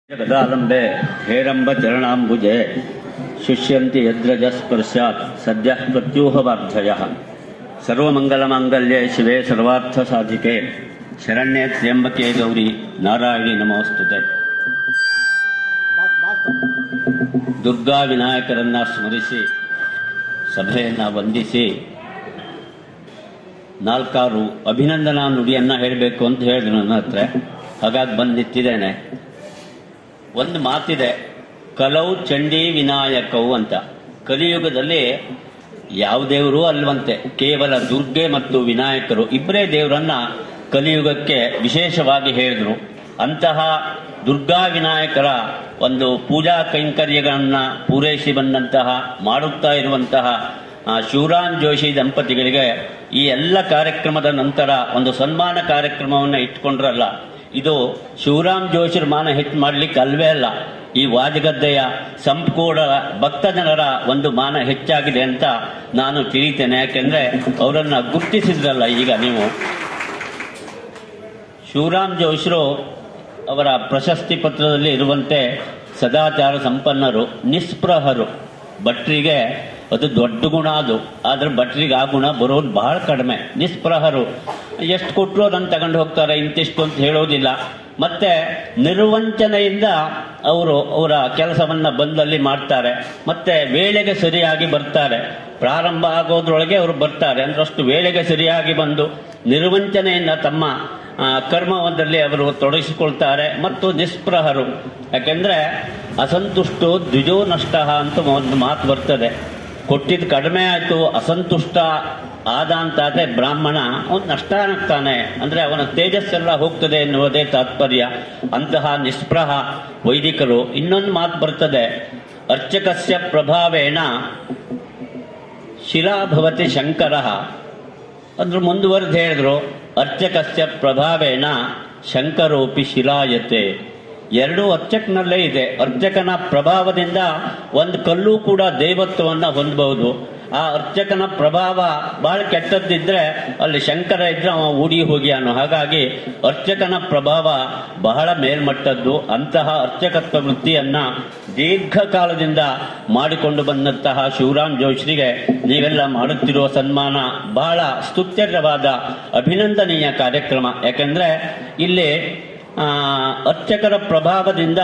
ಗದಾಲಂಬೆ ಹೇರಂಬ ಚರಣಾಂಬುಜೆ ಶುಷ್ಯಂತಿ ಯದ್ರಜ ಸ್ಪರ್ಶಾತ್ ಸದ್ಯ ಪ್ರತ್ಯೂಹವಾರ್ಧಯ ಸರ್ವಮಂಗಲಮಾಂಗಲ್ಯೆ ಶಿವೆ ಸರ್ವಾರ್ಥ ಸಾಧಿಕೆ ಶರಣ್ಯೆ ತ್ರ್ಯಂಬಕೆ ಗೌರಿ ನಾರಾಯಣಿ ನಮೋಸ್ತುತೆ ದುರ್ಗಾ ವಿನಾಯಕರನ್ನ ಸ್ಮರಿಸಿ ಸಭೆಯನ್ನ ವಂದಿಸಿ ನಾಲ್ಕಾರು ಅಭಿನಂದನಾ ನುಡಿಯನ್ನ ಹೇಳಬೇಕು ಅಂತ ಹೇಳಿದ್ರು ನನ್ನ ಹತ್ರ ಹಾಗಾಗಿ ಬಂದು ನಿಂತಿದ್ದೇನೆ ಒಂದು ಮಾತಿದೆ ಕಲವು ಚಂಡಿ ವಿನಾಯಕವು ಅಂತ ಕಲಿಯುಗದಲ್ಲಿ ಯಾವ ದೇವರು ಅಲ್ವಂತೆ ಕೇವಲ ದುರ್ಗೆ ಮತ್ತು ವಿನಾಯಕರು ಇಬ್ಬರೇ ದೇವರನ್ನ ಕಲಿಯುಗಕ್ಕೆ ವಿಶೇಷವಾಗಿ ಹೇಳಿದ್ರು ಅಂತಹ ದುರ್ಗಾ ವಿನಾಯಕರ ಒಂದು ಪೂಜಾ ಕೈಂಕರ್ಯಗಳನ್ನ ಪೂರೈಸಿ ಬಂದಂತಹ ಮಾಡುತ್ತಾ ಇರುವಂತಹ ಆ, ಶಿವರಾಮ್ ಜೋಶಿ ದಂಪತಿಗಳಿಗೆ ಈ ಎಲ್ಲ ಕಾರ್ಯಕ್ರಮದ ನಂತರ ಒಂದು ಸನ್ಮಾನ ಕಾರ್ಯಕ್ರಮವನ್ನು ಇಟ್ಕೊಂಡ್ರಲ್ಲ ಇದು ಶಿವರಾಮ್ ಜೋಶಿರ ಮಾನ ಹೆಚ್ಚು ಮಾಡ್ಲಿಕ್ಕೆ ಅಲ್ವೇ ಅಲ್ಲ ಈ ವಾಜಗದ್ದೆಯ ಸಂಪೂರ್ಣ ಭಕ್ತ ಜನರ ಒಂದು ಮಾನ ಹೆಚ್ಚಾಗಿದೆ ಅಂತ ನಾನು ತಿಳಿತೇನೆ ಯಾಕೆಂದ್ರೆ ಅವರನ್ನ ಗುರುತಿಸಿದ್ರಲ್ಲ ಈಗ ನೀವು ಶಿವರಾಮ್ ಜೋಶಿರು ಅವರ ಪ್ರಶಸ್ತಿ ಪತ್ರದಲ್ಲಿ ಇರುವಂತೆ ಸದಾಚಾರ ಸಂಪನ್ನರು ನಿಸ್ಪೃಹರು ಭಟ್ರಿಗೆ ಅದು ದೊಡ್ಡ ಗುಣ ಅದು ಆದ್ರೆ ಭಟ್ರಿಗೆ ಆ ಗುಣ ಬರೋದು ಬಹಳ ಕಡಿಮೆ ನಿಸ್ಪೃಹರು ಎಷ್ಟು ಕೊಟ್ಟರು ಅದನ್ನು ತಗೊಂಡು ಹೋಗ್ತಾರೆ ಇಂತಿಷ್ಟು ಅಂತ ಹೇಳೋದಿಲ್ಲ ಮತ್ತೆ ನಿರ್ವಂಚನೆಯಿಂದ ಅವರು ಅವರ ಕೆಲಸವನ್ನ ಬಂದಲ್ಲಿ ಮಾಡ್ತಾರೆ ಮತ್ತೆ ವೇಳೆಗೆ ಸರಿಯಾಗಿ ಬರ್ತಾರೆ ಪ್ರಾರಂಭ ಆಗೋದ್ರೊಳಗೆ ಅವರು ಬರ್ತಾರೆ ಅಂದ್ರೆ ಅಷ್ಟು ವೇಳೆಗೆ ಸರಿಯಾಗಿ ಬಂದು ನಿರ್ವಂಚನೆಯಿಂದ ತಮ್ಮ ಆ, ಕರ್ಮವೊಂದರಲ್ಲಿ ಅವರು ತೊಡಗಿಸಿಕೊಳ್ತಾರೆ ಮತ್ತು ನಿಸ್ಪೃಹರು ಯಾಕೆಂದ್ರೆ ಅಸಂತುಷ್ಟು ದ್ವಿಜೋ ನಷ್ಟ ಅಂತ ಒಂದು ಮಾತು ಬರ್ತದೆ ಕೊಟ್ಟಿದ್ದು ಕಡಿಮೆ ಆಯ್ತು ಅಸಂತುಷ್ಟ ಆದ ಅಂತಾದ್ರೆ ಬ್ರಾಹ್ಮಣ ಅವನು ನಷ್ಟ ಆಗ್ತಾನೆ ಅಂದ್ರೆ ಅವನ ತೇಜಸ್ಸೆಲ್ಲ ಹೋಗ್ತದೆ ಎನ್ನುವುದೇ ತಾತ್ಪರ್ಯ ಅಂತಹ ನಿಸ್ಪೃಹ ವೈದಿಕರು ಇನ್ನೊಂದು ಮಾತು ಬರ್ತದೆ ಅರ್ಚಕಸ್ಯ ಪ್ರಭಾವೇಣ ಶಿಲಾಭವತಿ ಶಂಕರ ಅದ್ರ ಮುಂದುವರೆದು ಹೇಳಿದ್ರು ಅರ್ಚಕಸ್ಯ ಪ್ರಭಾವೇಣ ಶಂಕರೋಪಿ ಶಿಲಾಯತೆ ಎರಡೂ ಅರ್ಚಕನಲ್ಲೇ ಇದೆ ಅರ್ಚಕನ ಪ್ರಭಾವದಿಂದ ಒಂದು ಕಲ್ಲು ಕೂಡ ದೈವತ್ವವನ್ನ ಹೊಂದಬಹುದು ಆ ಅರ್ಚಕನ ಪ್ರಭಾವ ಬಹಳ ಕೆಟ್ಟದ್ದಿದ್ರೆ ಅಲ್ಲಿ ಶಂಕರ ಇದ್ರೆ ಅವ ಊಡಿ ಹೋಗಿ ಅನ್ನೋ ಹಾಗಾಗಿ ಅರ್ಚಕನ ಪ್ರಭಾವ ಬಹಳ ಮೇಲ್ಮಟ್ಟದ್ದು ಅಂತಹ ಅರ್ಚಕತ್ವ ವೃತ್ತಿಯನ್ನ ದೀರ್ಘಕಾಲದಿಂದ ಮಾಡಿಕೊಂಡು ಬಂದಂತಹ ಶಿವರಾಮ್ ಜೋಶ್ರಿಗೆ ನೀವೆಲ್ಲ ಮಾಡುತ್ತಿರುವ ಸನ್ಮಾನ ಬಹಳ ಸ್ತುತ್ಯರ್ಯವಾದ ಅಭಿನಂದನೀಯ ಕಾರ್ಯಕ್ರಮ ಯಾಕೆಂದ್ರೆ ಇಲ್ಲಿ ಆ, ಅರ್ಚಕರ ಪ್ರಭಾವದಿಂದ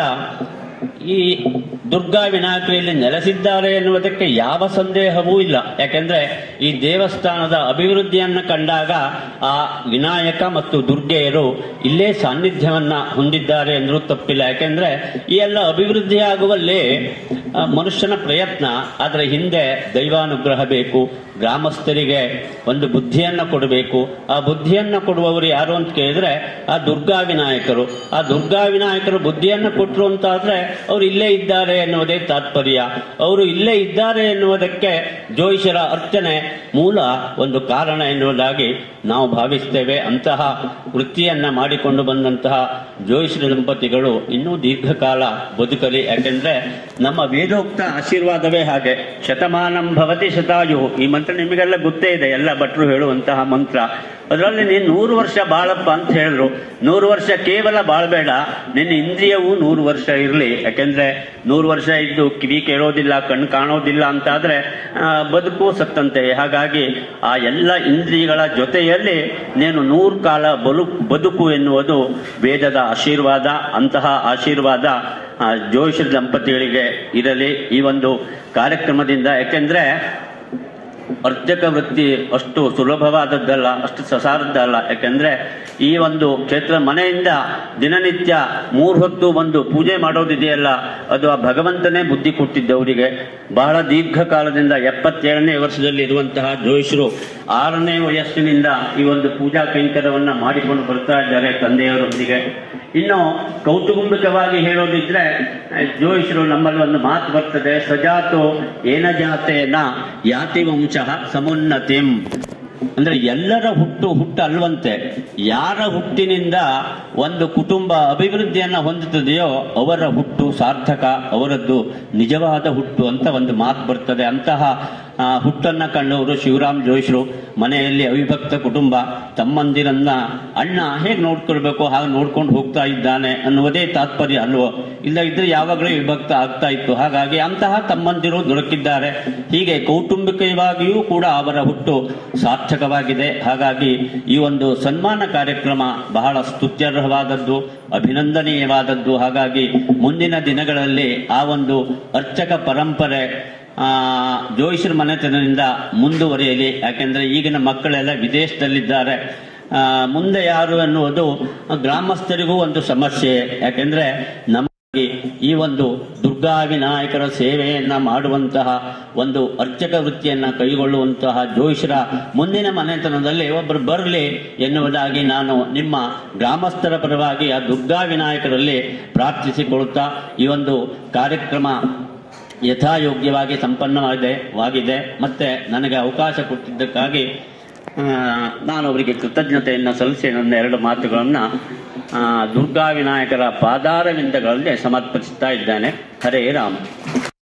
ಈ ದುರ್ಗಾ ವಿನಾಯಕರಲ್ಲಿ ನೆಲೆಸಿದ್ದಾರೆ ಎನ್ನುವುದಕ್ಕೆ ಯಾವ ಸಂದೇಹವೂ ಇಲ್ಲ ಯಾಕೆಂದ್ರೆ ಈ ದೇವಸ್ಥಾನದ ಅಭಿವೃದ್ಧಿಯನ್ನು ಕಂಡಾಗ ಆ ವಿನಾಯಕ ಮತ್ತು ದುರ್ಗೆಯರು ಇಲ್ಲೇ ಸಾನ್ನಿಧ್ಯವನ್ನ ಹೊಂದಿದ್ದಾರೆ ಎಂದರೂ ತಪ್ಪಿಲ್ಲ ಯಾಕೆಂದ್ರೆ ಈ ಎಲ್ಲ ಅಭಿವೃದ್ಧಿ ಆಗುವಲ್ಲಿ ಆ, ಮನುಷ್ಯನ ಪ್ರಯತ್ನ ಅದರ ಹಿಂದೆ ದೈವಾನುಗ್ರಹ ಬೇಕು ಗ್ರಾಮಸ್ಥರಿಗೆ ಒಂದು ಬುದ್ಧಿಯನ್ನ ಕೊಡಬೇಕು ಆ ಬುದ್ಧಿಯನ್ನ ಕೊಡುವವರು ಯಾರು ಅಂತ ಕೇಳಿದ್ರೆ ಆ ದುರ್ಗಾ ವಿನಾಯಕರು ಆ ದುರ್ಗಾ ವಿನಾಯಕರು ಬುದ್ಧಿಯನ್ನ ಕೊಟ್ಟರು ಅಂತಾದ್ರೆ ಅವರು ಇಲ್ಲೇ ಇದ್ದಾರೆ ಎನ್ನುವುದೇ ತಾತ್ಪರ್ಯ ಅವರು ಇಲ್ಲೇ ಇದ್ದಾರೆ ಎನ್ನುವುದಕ್ಕೆ ಜೋಯಿಷರ ಅರ್ಚನೆ ಮೂಲ ಒಂದು ಕಾರಣ ಎನ್ನುವುದಾಗಿ ನಾವು ಭಾವಿಸ್ತೇವೆ ಅಂತಹ ವೃತ್ತಿಯನ್ನ ಮಾಡಿಕೊಂಡು ಬಂದಂತಹ ಜೋಯಿಷರ ದಂಪತಿಗಳು ಇನ್ನೂ ದೀರ್ಘಕಾಲ ಬದುಕಲಿ ಯಾಕೆಂದ್ರೆ ನಮ್ಮ ವೇದೋಕ್ತ ಆಶೀರ್ವಾದವೇ ಹಾಗೆ ಶತಮಾನಂ ಭವತಿ ಶತಾಯು ಈ ಮಂತ್ರ ನಿಮಗೆಲ್ಲ ಗೊತ್ತೇ ಇದೆ ಎಲ್ಲ ಭಟ್ರು ಹೇಳುವಂತಹ ಮಂತ್ರ ಅದರಲ್ಲಿ ನೀನು ನೂರು ವರ್ಷ ಬಾಳಪ್ಪ ಅಂತ ಹೇಳಿದ್ರು ನೂರು ವರ್ಷ ಕೇವಲ ಬಾಳ್ಬೇಡ ನಿನ್ನ ಇಂದ್ರಿಯವು ನೂರು ವರ್ಷ ಇರಲಿ ಯಾಕೆಂದ್ರೆ ನೂರು ವರ್ಷ ಇದ್ದು ಕಿವಿ ಕೇಳೋದಿಲ್ಲ ಕಣ್ಣು ಕಾಣೋದಿಲ್ಲ ಅಂತಾದ್ರೆ ಆ, ಬದುಕು ಸತ್ತಂತೆ ಹಾಗಾಗಿ ಆ ಎಲ್ಲ ಇಂದ್ರಿಯಗಳ ಜೊತೆಯಲ್ಲಿ ನೀನು ನೂರು ಕಾಲ ಬಲು ಬದುಕು ಎನ್ನುವುದು ವೇದದ ಆಶೀರ್ವಾದ ಅಂತಹ ಆಶೀರ್ವಾದ ಆ, ಜೋಯಿಷ ದಂಪತಿಗಳಿಗೆ ಇರಲಿ ಈ ಒಂದು ಕಾರ್ಯಕ್ರಮದಿಂದ ಯಾಕೆಂದ್ರೆ ಅರ್ಚಕ ವೃತ್ತಿ ಅಷ್ಟು ಸುಲಭವಾದದ್ದಲ್ಲ ಅಷ್ಟು ಸಸಾರದ್ದಲ್ಲ ಯಾಕೆಂದ್ರೆ ಈ ಒಂದು ಕ್ಷೇತ್ರ ಮನೆಯಿಂದ ದಿನನಿತ್ಯ ಮೂರು ಹೊತ್ತು ಒಂದು ಪೂಜೆ ಮಾಡೋದಿದೆಯಲ್ಲ ಅದು ಆ ಭಗವಂತನೇ ಬುದ್ಧಿ ಕೊಟ್ಟಿದ್ದವರಿಗೆ ಬಹಳ ದೀರ್ಘಕಾಲದಿಂದ ಎಪ್ಪತ್ತೇಳನೇ ವರ್ಷದಲ್ಲಿ ಇರುವಂತಹ ಜೋಯಿಷರು ಆರನೇ ವಯಸ್ಸಿನಿಂದ ಈ ಒಂದು ಪೂಜಾ ಕೈಂಕರ್ಯವನ್ನ ಮಾಡಿಕೊಂಡು ಬರ್ತಾ ಇದ್ದಾರೆ ತಂದೆಯವರೊಂದಿಗೆ ಇನ್ನು ಕೌಟುಂಬಿಕವಾಗಿ ಹೇಳೋದಿದ್ರೆ ಜೋಯಿಷರು ನಮ್ಮಲ್ಲಿ ಒಂದು ಮಾತು ಬರ್ತದೆ ಸಜಾತು ಏನ ಜಾತೇನ ಯಾತಿ ವಂಶಃ ಸಮುನ್ನತಿಂ ಅಂದ್ರೆ ಎಲ್ಲರ ಹುಟ್ಟು ಹುಟ್ಟು ಅಲ್ವಂತೆ ಯಾರ ಹುಟ್ಟಿನಿಂದ ಒಂದು ಕುಟುಂಬ ಅಭಿವೃದ್ಧಿಯನ್ನ ಹೊಂದುತ್ತದೆಯೋ ಅವರ ಹುಟ್ಟು ಸಾರ್ಥಕ ಅವರದ್ದು ನಿಜವಾದ ಹುಟ್ಟು ಅಂತ ಒಂದು ಮಾತು ಬರ್ತದೆ ಅಂತಹ ಆ, ಹುಟ್ಟನ್ನ ಕಂಡವರು ಶಿವರಾಮ್ ಜೋಯಿಸ್ರು ಮನೆಯಲ್ಲಿ ಅವಿಭಕ್ತ ಕುಟುಂಬ ತಮ್ಮಂದಿರನ್ನ ಅಣ್ಣ ಹೇಗೆ ನೋಡ್ಕೊಳ್ಬೇಕು ಹಾಗೆ ನೋಡ್ಕೊಂಡು ಹೋಗ್ತಾ ಇದ್ದಾನೆ ಅನ್ನುವುದೇ ತಾತ್ಪರ್ಯ ಅಲ್ವೋ ಇಲ್ಲ ಇದ್ರೆ ಯಾವಾಗಲೂ ವಿಭಕ್ತ ಆಗ್ತಾ ಇತ್ತು ಹಾಗಾಗಿ ಅಂತಹ ತಮ್ಮಂದಿರು ದೊರಕಿದ್ದಾರೆ ಹೀಗೆ ಕೌಟುಂಬಿಕವಾಗಿಯೂ ಕೂಡ ಅವರ ಹುಟ್ಟು ಸಾರ್ಥಕವಾಗಿದೆ ಹಾಗಾಗಿ ಈ ಒಂದು ಸನ್ಮಾನ ಕಾರ್ಯಕ್ರಮ ಬಹಳ ಸ್ತುತ್ಯರ್ಹವಾದದ್ದು ಅಭಿನಂದನೀಯವಾದದ್ದು ಹಾಗಾಗಿ ಮುಂದಿನ ದಿನಗಳಲ್ಲಿ ಆ ಒಂದು ಅರ್ಚಕ ಪರಂಪರೆ ಆ ಜೋಯಿಸರ ಮನೆತನದಿಂದ ಮುಂದುವರಿಯಲಿ ಯಾಕೆಂದ್ರೆ ಈಗಿನ ಮಕ್ಕಳೆಲ್ಲ ವಿದೇಶದಲ್ಲಿದ್ದಾರೆ ಆ, ಮುಂದೆ ಯಾರು ಅನ್ನುವುದು ಗ್ರಾಮಸ್ಥರಿಗೂ ಒಂದು ಸಮಸ್ಯೆ ಯಾಕೆಂದ್ರೆ ನಮ್ಮ ಈ ಒಂದು ದುರ್ಗಾ ವಿನಾಯಕರ ಸೇವೆಯನ್ನ ಮಾಡುವಂತಹ ಒಂದು ಅರ್ಚಕ ವೃತ್ತಿಯನ್ನ ಕೈಗೊಳ್ಳುವಂತಹ ಜೋಯಿಸರ ಮುಂದಿನ ಮನೆತನದಲ್ಲಿ ಒಬ್ಬರು ಬರಲಿ ಎನ್ನುವುದಾಗಿ ನಾನು ನಿಮ್ಮ ಗ್ರಾಮಸ್ಥರ ಪರವಾಗಿ ಆ ದುರ್ಗಾ ವಿನಾಯಕರಲ್ಲಿ ಪ್ರಾರ್ಥಿಸಿಕೊಳ್ಳುತ್ತಾ ಈ ಒಂದು ಕಾರ್ಯಕ್ರಮ ಯಥಾಯೋಗ್ಯವಾಗಿ ಸಂಪನ್ನವಾಗಿದೆ ವಾಗಿದೆ ಮತ್ತೆ ನನಗೆ ಅವಕಾಶ ಕೊಟ್ಟಿದ್ದಕ್ಕಾಗಿ ಆ, ನಾನು ಅವರಿಗೆ ಕೃತಜ್ಞತೆಯನ್ನು ಸಲ್ಲಿಸಿ ನನ್ನ ಎರಡು ಮಾತುಗಳನ್ನು ಆ, ದುರ್ಗಾ ವಿನಾಯಕರ ಪಾದಾರವಿಂದಗಳಲ್ಲಿ ಸಮರ್ಪಿಸ್ತಾ ಇದ್ದೇನೆ ಹರೇ ರಾಮ್